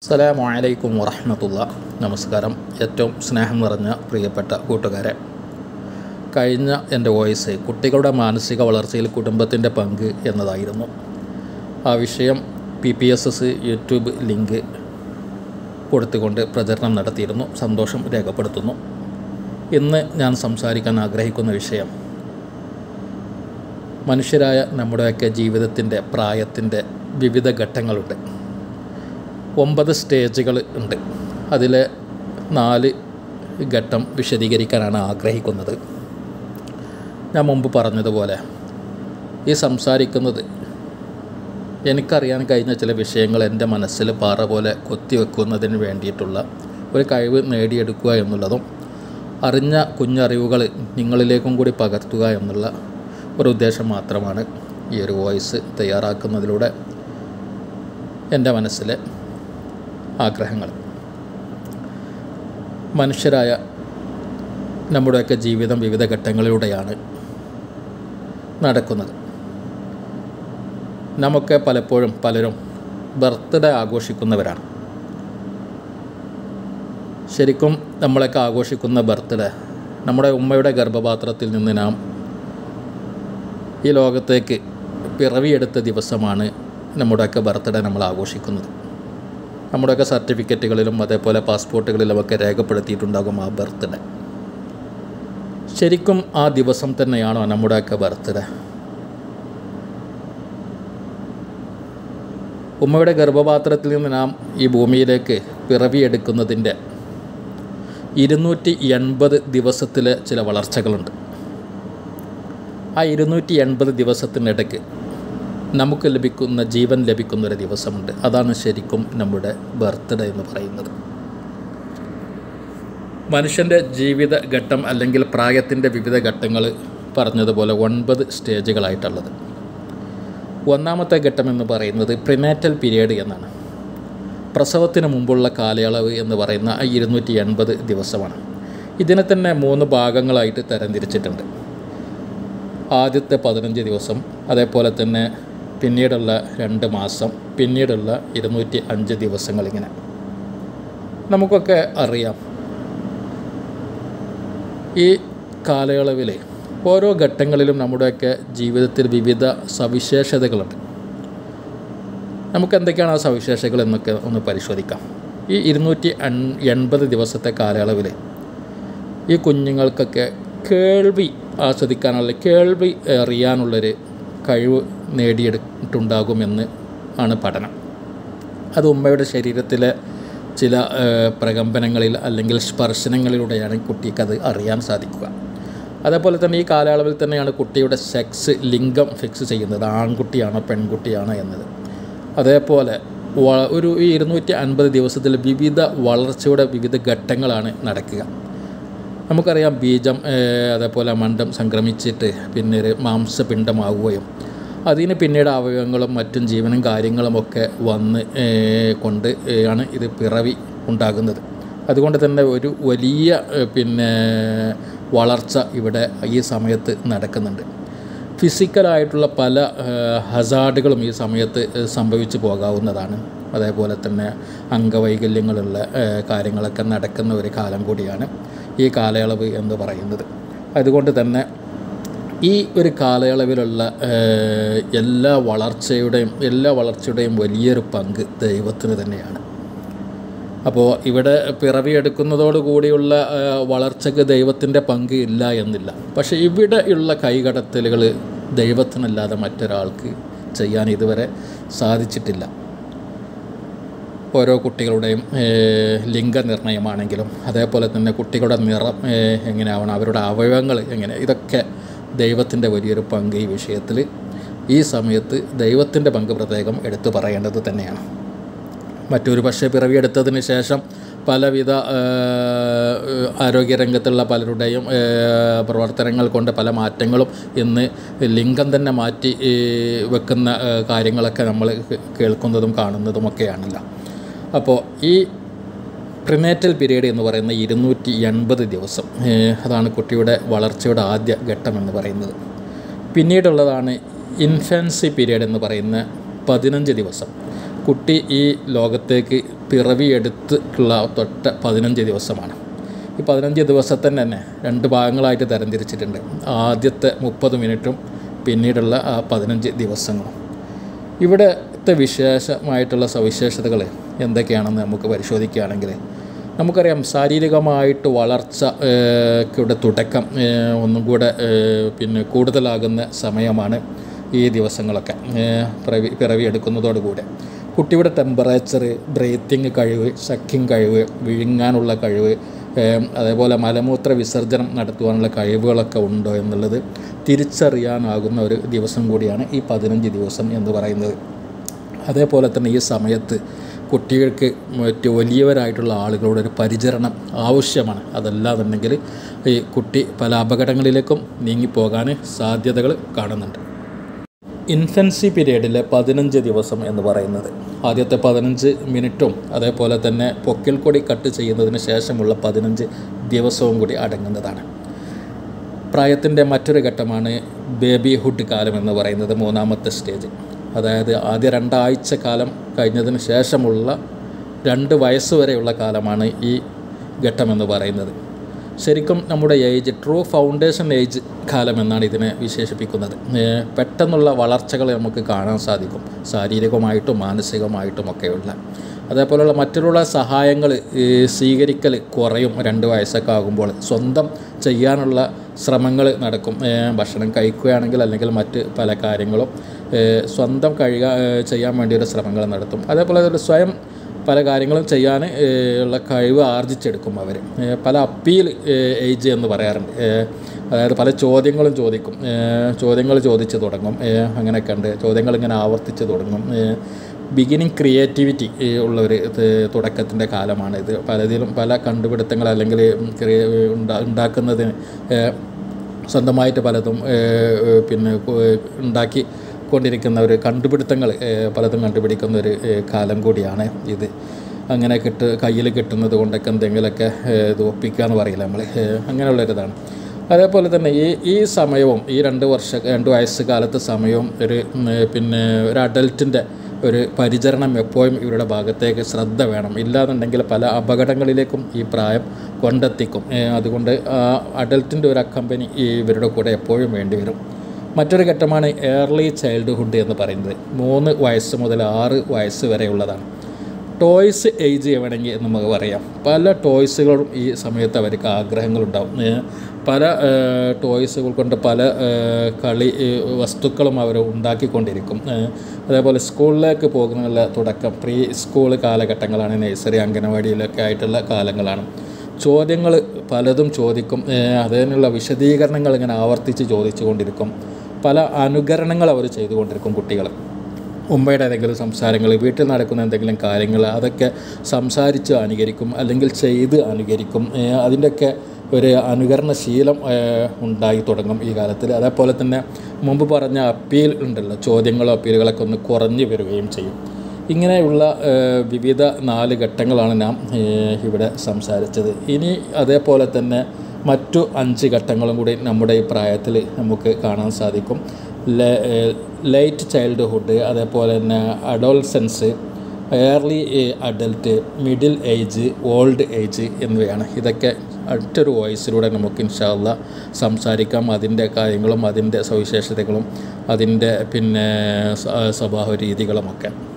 അസ്സലാമു അലൈക്കും വറഹ്മത്തുള്ള നമസ്കാരം ഏറ്റവും സ്നേഹം നിറഞ്ഞ പ്രിയപ്പെട്ട കൂട്ടുകാരെ കഴിഞ്ഞ എൻ്റെ വോയിസ് കുട്ടികളുടെ മാനസിക വളർച്ചയിൽ കുടുംബത്തിൻ്റെ പങ്ക് എന്നതായിരുന്നു ആ വിഷയം P P S S YouTube link കൊടുത്തുകൊണ്ട് പ്രചരണം നടത്തിയിരുന്നു സന്തോഷം രേഖപ്പെടുത്തുന്നു ഇന്ന് ഞാൻ സംസാരിക്കാൻ ആഗ്രഹിക്കുന്ന വിഷയം മനുഷ്യരായ നമ്മുടെയൊക്കെ ജീവിതത്തിൻ്റെ പ്രായത്തിൻ്റെ വിവിധ ഘട്ടങ്ങളുണ്ട് ഒമ്പത് സ്റ്റേജുകൾ ഉണ്ട് അതിലെ നാല് ഘട്ടം വിശദീകരിക്കാനാണ് ആഗ്രഹിക്കുന്നത് ഞാൻ മുമ്പ് പറഞ്ഞതുപോലെ ഈ സംസാരിക്കുന്നത് എനിക്കറിയാൻ കഴിഞ്ഞ ചില വിഷയങ്ങൾ എൻ്റെ മനസ്സിൽ പാറ പോലെ കൊത്തിവെക്കുന്നതിന് വേണ്ടിയിട്ടുള്ള ഒരു കഴിവ് നേടിയെടുക്കുക എന്നുള്ളതും അറിഞ്ഞ കുഞ്ഞറിവുകൾ നിങ്ങളിലേക്കും കൂടി പകർത്തുക എന്നുള്ള ഒരു ഉദ്ദേശം മാത്രമാണ് ഈ ഒരു വോയിസ് തയ്യാറാക്കുന്നതിലൂടെ എൻ്റെ മനസ്സിലെ ആഗ്രഹങ്ങൾ മനുഷ്യരായ നമ്മുടെയൊക്കെ ജീവിതം വിവിധ ഘട്ടങ്ങളിലൂടെയാണ് നടക്കുന്നത് നമുക്ക് പലപ്പോഴും പലരും ബർത്ത്ഡേ ആഘോഷിക്കുന്നവരാണ് ശരിക്കും നമ്മളൊക്കെ ആഘോഷിക്കുന്ന ബർത്ത്ഡേ നമ്മുടെ ഉമ്മയുടെ ഗർഭപാത്രത്തിൽ നിന്ന് നാം ഈ ലോകത്തേക്ക് പിറവിയെടുത്ത ദിവസമാണ് നമ്മുടെയൊക്കെ ബർത്ത്ഡേ നമ്മൾ ആഘോഷിക്കുന്നത് നമ്മുടെയൊക്കെ സർട്ടിഫിക്കറ്റുകളിലും അതേപോലെ പാസ്പോർട്ടുകളിലുമൊക്കെ രേഖപ്പെടുത്തിയിട്ടുണ്ടാകും ആ ബർത്ത്ഡേ ശരിക്കും ആ ദിവസം തന്നെയാണോ നമ്മുടെയൊക്കെ ബർത്ത്ഡേ ഉമ്മയുടെ ഗർഭപാത്രത്തിൽ നിന്ന് നാം ഈ ഭൂമിയിലേക്ക് പിറവിയെടുക്കുന്നതിൻ്റെ ഇരുന്നൂറ്റി എൺപത് ദിവസത്തിലെ ചില വളർച്ചകളുണ്ട് ആ ഇരുന്നൂറ്റി എൺപത് ദിവസത്തിനിടയ്ക്ക് നമുക്ക് ലഭിക്കുന്ന ജീവൻ ലഭിക്കുന്ന ഒരു ദിവസമുണ്ട് അതാണ് ശരിക്കും നമ്മുടെ ബർത്ത്ഡേ എന്ന് പറയുന്നത് മനുഷ്യൻ്റെ ജീവിത ഘട്ടം അല്ലെങ്കിൽ പ്രായത്തിൻ്റെ വിവിധ ഘട്ടങ്ങൾ പറഞ്ഞതുപോലെ ഒൻപത് സ്റ്റേജുകളായിട്ടുള്ളത് ഒന്നാമത്തെ ഘട്ടം എന്ന് പറയുന്നത് പ്രിനാറ്റൽ പീരീഡ് എന്നാണ് പ്രസവത്തിന് മുമ്പുള്ള കാലയളവ് എന്ന് പറയുന്ന ആ ഇരുന്നൂറ്റി എൺപത് ദിവസമാണ് ഇതിനെ തന്നെ മൂന്ന് ഭാഗങ്ങളായിട്ട് തരംതിരിച്ചിട്ടുണ്ട് ആദ്യത്തെ പതിനഞ്ച് ദിവസം അതേപോലെ തന്നെ പിന്നീടുള്ള രണ്ട് മാസം പിന്നീടുള്ള ഇരുന്നൂറ്റി അഞ്ച് ദിവസങ്ങൾ ഇങ്ങനെ നമുക്കൊക്കെ അറിയാം ഈ കാലയളവിൽ ഓരോ ഘട്ടങ്ങളിലും നമ്മുടെയൊക്കെ ജീവിതത്തിൽ വിവിധ സവിശേഷതകളുണ്ട് നമുക്ക് എന്തൊക്കെയാണ് ആ സവിശേഷതകൾ എന്നൊക്കെ ഒന്ന് പരിശോധിക്കാം ഈ ഇരുന്നൂറ്റി എൺപത് ദിവസത്തെ കാലയളവിൽ ഈ കുഞ്ഞുങ്ങൾക്കൊക്കെ കേൾവി ആസ്വദിക്കാനുള്ള കേൾവി അറിയാനുള്ളൊരു കഴിവ് നേടിയെടുത്തിട്ടുണ്ടാകുമെന്ന് ആണ് പഠനം അത് ഉമ്മയുടെ ശരീരത്തിലെ ചില പ്രകമ്പനങ്ങളിൽ അല്ലെങ്കിൽ സ്പർശനങ്ങളിലൂടെയാണ് കുട്ടിക്കത് അറിയാൻ സാധിക്കുക അതേപോലെ തന്നെ ഈ കാലയളവിൽ തന്നെയാണ് കുട്ടിയുടെ സെക്സ് ലിംഗം ഫിക്സ് ചെയ്യുന്നത് ആൺകുട്ടിയാണോ പെൺകുട്ടിയാണോ എന്നത് അതേപോലെ ഒരു ഈ ഇരുന്നൂറ്റി അൻപത് ദിവസത്തിൽ വിവിധ വളർച്ചയുടെ വിവിധ ഘട്ടങ്ങളാണ് നടക്കുക നമുക്കറിയാം ബീജം അതേപോലെ മണ്ഡം സംക്രമിച്ചിട്ട് പിന്നെ ഒരു മാംസപിണ്ഡമാവുകയും അതിന് പിന്നീട് അവയവങ്ങളും മറ്റും ജീവനും കാര്യങ്ങളുമൊക്കെ വന്ന് കൊണ്ട് ആണ് ഇത് പിറവി ഉണ്ടാകുന്നത് അതുകൊണ്ട് തന്നെ ഒരു വലിയ പിന്നെ വളർച്ച ഇവിടെ ഈ സമയത്ത് നടക്കുന്നുണ്ട് ഫിസിക്കലായിട്ടുള്ള പല ഹസാർഡുകളും ഈ സമയത്ത് സംഭവിച്ചു പോകാവുന്നതാണ് അതേപോലെ തന്നെ അംഗവൈകല്യങ്ങളുള്ള കാര്യങ്ങളൊക്കെ നടക്കുന്ന ഒരു കാലം കൂടിയാണ് ഈ കാലയളവ് എന്ന് പറയുന്നത് അതുകൊണ്ട് തന്നെ ഈ ഒരു കാലയളവിലുള്ള എല്ലാ വളർച്ചയുടെയും എല്ലാ വളർച്ചയുടെയും വലിയൊരു പങ്ക് ദൈവത്തിന് തന്നെയാണ് അപ്പോൾ ഇവിടെ പിറവിയെടുക്കുന്നതോടുകൂടിയുള്ള വളർച്ചയ്ക്ക് ദൈവത്തിൻ്റെ പങ്ക് ഇല്ല എന്നില്ല പക്ഷേ ഇവിടെ ഉള്ള കൈകടത്തലുകൾ ദൈവത്തിനല്ലാതെ മറ്റൊരാൾക്ക് ചെയ്യാൻ ഇതുവരെ സാധിച്ചിട്ടില്ല ഓരോ കുട്ടികളുടെയും ലിംഗനിർണയമാണെങ്കിലും അതേപോലെ തന്നെ കുട്ടികളുടെ നിറം എങ്ങനെയാവണം അവരുടെ അവയവങ്ങൾ എങ്ങനെ ഇതൊക്കെ ദൈവത്തിൻ്റെ വലിയൊരു പങ്ക് ഈ വിഷയത്തിൽ ഈ സമയത്ത് ദൈവത്തിൻ്റെ പങ്ക് പ്രത്യേകം എടുത്തു പറയേണ്ടത് തന്നെയാണ് മറ്റൊരു പക്ഷേ പിറവിയെടുത്തതിന് ശേഷം പലവിധ ആരോഗ്യരംഗത്തുള്ള പലരുടെയും പ്രവർത്തനങ്ങൾ കൊണ്ട് പല മാറ്റങ്ങളും ഇന്ന് ലിംഗം തന്നെ മാറ്റി വെക്കുന്ന കാര്യങ്ങളൊക്കെ നമ്മൾ കേൾക്കുന്നതും കാണുന്നതുമൊക്കെയാണല്ലോ അപ്പോൾ ഈ പ്രിനേറ്റൽ പീരീഡ് എന്ന് പറയുന്ന ഇരുന്നൂറ്റി എൺപത് ദിവസം അതാണ് കുട്ടിയുടെ വളർച്ചയുടെ ആദ്യ ഘട്ടം എന്ന് പറയുന്നത് പിന്നീടുള്ളതാണ് ഇൻഫാൻസി പീരീഡ് എന്ന് പറയുന്ന പതിനഞ്ച് ദിവസം കുട്ടി ഈ ലോകത്തേക്ക് പിറവിയെടുത്തിട്ടുള്ള തൊട്ട പതിനഞ്ച് ദിവസമാണ് ഈ പതിനഞ്ച് ദിവസത്തിന് തന്നെ രണ്ട് ഭാഗങ്ങളായിട്ട് തരംതിരിച്ചിട്ടുണ്ട് ആദ്യത്തെ മുപ്പത് മിനിറ്റും പിന്നീടുള്ള ആ പതിനഞ്ച് ദിവസങ്ങളും ഇവിടുത്തെ വിശേഷമായിട്ടുള്ള സവിശേഷതകൾ എന്തൊക്കെയാണെന്ന് നമുക്ക് പരിശോധിക്കുകയാണെങ്കിൽ നമുക്കറിയാം ശാരീരികമായിട്ട് വളർച്ച ഏഹ്, യുടെ തുടക്കം ഏഹ്, ഒന്നും കൂടെ ഏഹ്, പിന്നെ കൂടുതലാകുന്ന സമയമാണ് ഈ ദിവസങ്ങളൊക്കെ ഏഹ്, പിറവി പിറവി എടുക്കുന്നതോടുകൂടെ കുട്ടിയുടെ ടെമ്പറേച്ചർ ബ്രീത്തിങ് കഴിവ് സക്കിങ് കഴിവ് വിഴുങ്ങാനുള്ള കഴിവ് ഏഹ്, അതേപോലെ മലമൂത്ര വിസർജനം നടത്തുവാനുള്ള കഴിവുകളൊക്കെ ഉണ്ടോ എന്നുള്ളത് തിരിച്ചറിയാനാകുന്ന ഒരു ദിവസം കൂടിയാണ് ഈ പതിനഞ്ച് ദിവസം എന്ന് പറയുന്നത് അതേപോലെ തന്നെ ഈ സമയത്ത് കുട്ടികൾക്ക് മറ്റ് വലിയവരായിട്ടുള്ള ആളുകളുടെ ഒരു പരിചരണം ആവശ്യമാണ് അതല്ലാന്നുണ്ടെങ്കിൽ ഈ കുട്ടി പല അപകടങ്ങളിലേക്കും നീങ്ങിപ്പോകാൻ സാധ്യതകൾ കാണുന്നുണ്ട് ഇൻഫൻസി പീരീഡിലെ പതിനഞ്ച് ദിവസം എന്ന് പറയുന്നത് ആദ്യത്തെ പതിനഞ്ച് മിനിറ്റും അതേപോലെ തന്നെ പൊക്കിൽ കൊടി കട്ട് ചെയ്യുന്നതിന് ശേഷമുള്ള പതിനഞ്ച് ദിവസവും കൂടി അടങ്ങുന്നതാണ് പ്രായത്തിൻ്റെ മറ്റൊരു ഘട്ടമാണ് ബേബിഹുഡ് കാലം എന്ന് പറയുന്നത് മൂന്നാമത്തെ സ്റ്റേജ് അതായത് ആദ്യ രണ്ടാഴ്ച കാലം കഴിഞ്ഞതിന് ശേഷമുള്ള രണ്ട് വയസ്സ് വരെയുള്ള കാലമാണ് ഈ ഘട്ടം എന്ന് പറയുന്നത് ശരിക്കും നമ്മുടെ ഏജ് ട്രൂ ഫൗണ്ടേഷൻ ഏജ് കാലം എന്നാണ് ഇതിനെ വിശേഷിപ്പിക്കുന്നത് ഏഹ് പെട്ടെന്നുള്ള വളർച്ചകൾ നമുക്ക് കാണാൻ സാധിക്കും ശാരീരികമായിട്ടും മാനസികമായിട്ടും ഒക്കെയുള്ള അതേപോലെയുള്ള മറ്റുള്ള സഹായങ്ങൾ സ്വീകരിക്കൽ കുറയും രണ്ട് വയസ്സൊക്കെ ആകുമ്പോൾ സ്വന്തം ചെയ്യാനുള്ള ശ്രമങ്ങൾ നടക്കും ഏഹ് ഭക്ഷണം കഴിക്കുകയാണെങ്കിൽ അല്ലെങ്കിൽ മറ്റ് പല കാര്യങ്ങളും ഏഹ് സ്വന്തം കഴിയുക ഏഹ് ചെയ്യാൻ വേണ്ടിയുള്ള ശ്രമങ്ങൾ നടത്തും അതേപോലെ ഒരു സ്വയം പല കാര്യങ്ങളും ചെയ്യാൻ ഏഹ് ഉള്ള കഴിവ് ആർജിച്ചെടുക്കും അവർ പല അപ്പീൽ ഏജ് എന്ന് പറയാറുണ്ട് ഏഹ് അതായത് പല ചോദ്യങ്ങളും ചോദിക്കും ഏഹ് ചോദ്യങ്ങൾ ചോദിച്ച് തുടങ്ങും ഏഹ് അങ്ങനെയൊക്കെ ഉണ്ട് ചോദ്യങ്ങൾ ഇങ്ങനെ ആവർത്തിച്ച് തുടങ്ങും ബിഗിനിങ് ക്രിയേറ്റിവിറ്റി ഉള്ള ഒരു തുടക്കത്തിൻ്റെ കാലമാണ് ഇത് പലതിലും പല കണ്ടുപിടുത്തങ്ങൾ അല്ലെങ്കിൽ ക്രിയ- ഉണ്ടാ ഉണ്ടാക്കുന്നതിന് ഏഹ് സ്വന്തമായിട്ട് പലതും ഏഹ് പിന്നെ കു- ഉണ്ടാക്കി കൊണ്ടിരിക്കുന്ന ഒരു കണ്ടുപിടുത്തങ്ങൾ ഏഹ് പലതും കണ്ടുപിടിക്കുന്ന ഒരു ഏഹ് കാലം കൂടിയാണ് ഇത് അങ്ങനെ കിട്ട് കയ്യിൽ കിട്ടുന്നത് കൊണ്ടൊക്കെ എന്തെങ്കിലുമൊക്കെ ഏഹ് ഇത് ഒപ്പിക്കുക എന്ന് പറയില്ല നമ്മൾ ഏഹ് അങ്ങനെയുള്ളൊരിതാണ് അതേപോലെ തന്നെ ഈ ഈ സമയവും ഈ രണ്ട് വർഷ രണ്ട് വയസ്സ് കാലത്തെ സമയവും ഒരു ഉം, പിന്നെ ഒരു അഡൽട്ടിൻ്റെ ഒരു പരിചരണം എപ്പോഴും ഇവരുടെ ഭാഗത്തേക്ക് ശ്രദ്ധ വേണം ഇല്ലാന്നുണ്ടെങ്കിൽ പല അപകടങ്ങളിലേക്കും ഈ പ്രായം കൊണ്ടെത്തിക്കും ഏ, അതുകൊണ്ട് ആ അഡൽട്ടിൻ്റെ ഒരു അക്കമ്പനി ഈ ഇവരുടെ കൂടെ എപ്പോഴും വേണ്ടി വരും മറ്റൊരു ഘട്ടമാണ് ഏർലി ചൈൽഡ്ഹുഡ് എന്ന് പറയുന്നത് മൂന്ന് വയസ്സ് മുതൽ ആറ് വയസ്സ് വരെയുള്ളതാണ് ടോയ്സ് ഏജ് ചെയ്യണമെങ്കിൽ എന്ന് നമുക്ക് പറയാം പല ടോയ്സുകളും ഈ സമയത്ത് അവർക്ക് ആഗ്രഹങ്ങളുണ്ടാവും ഏ, പല ടോയ്സുകൾ കൊണ്ട് പല ഏ, കളി ഏ, വസ്തുക്കളും അവർ ഉണ്ടാക്കിക്കൊണ്ടിരിക്കും ഏ, അതേപോലെ സ്കൂളിലേക്ക് പോകുന്നതിനുള്ള തുടക്കം പ്രീ സ്കൂൾ കാലഘട്ടങ്ങളാണ് നഴ്സറി അംഗനവാടിയിലൊക്കെ ആയിട്ടുള്ള കാലങ്ങളാണ് ചോദ്യങ്ങൾ പലതും ചോദിക്കും ഏ, അതിനുള്ള വിശദീകരണങ്ങൾ ഇങ്ങനെ ആവർത്തിച്ച് ചോദിച്ചു കൊണ്ടിരിക്കും പല അനുകരണങ്ങൾ അവർ ചെയ്തുകൊണ്ടിരിക്കും കുട്ടികൾ ഉമ്മയുടെ ഏതെങ്കിലും സംസാരങ്ങൾ വീട്ടിൽ നടക്കുന്ന എന്തെങ്കിലും കാര്യങ്ങൾ അതൊക്കെ സംസാരിച്ച് അനുകരിക്കും അല്ലെങ്കിൽ ചെയ്ത് അനുകരിക്കും ഏഹ് അതിൻ്റെയൊക്കെ ഒരു അനുകരണശീലം ഏഹ് ഉണ്ടായി തുടങ്ങും ഈ കാലത്തിൽ അതേപോലെ തന്നെ മുമ്പ് പറഞ്ഞ അപ്പീൽ ഉണ്ടല്ലോ ചോദ്യങ്ങളോ അപ്പീലുകളൊക്കെ ഒന്ന് കുറഞ്ഞു വരികയും ചെയ്യും ഇങ്ങനെയുള്ള ഏഹ് വിവിധ നാല് ഘട്ടങ്ങളാണ് നാം ഏഹ് ഇവിടെ സംസാരിച്ചത് ഇനി അതേപോലെ തന്നെ മറ്റു അഞ്ച് ഘട്ടങ്ങളും കൂടി നമ്മുടെ ഈ പ്രായത്തിൽ നമുക്ക് കാണാൻ സാധിക്കും ലൈറ്റ് ചൈൽഡ്ഹുഡ് അതേപോലെ തന്നെ adolescence early adult middle age old age എന്നിവയാണ് ഇതൊക്കെ മറ്റൊരു വോയിസിലൂടെ നമുക്ക് ഇൻഷാല്ല സംസാരിക്കാം അതിൻ്റെ കാര്യങ്ങളും അതിൻ്റെ സവിശേഷതകളും അതിൻ്റെ പിന്നെ സ്വ- സ്വഭാവ രീതികളുമൊക്കെ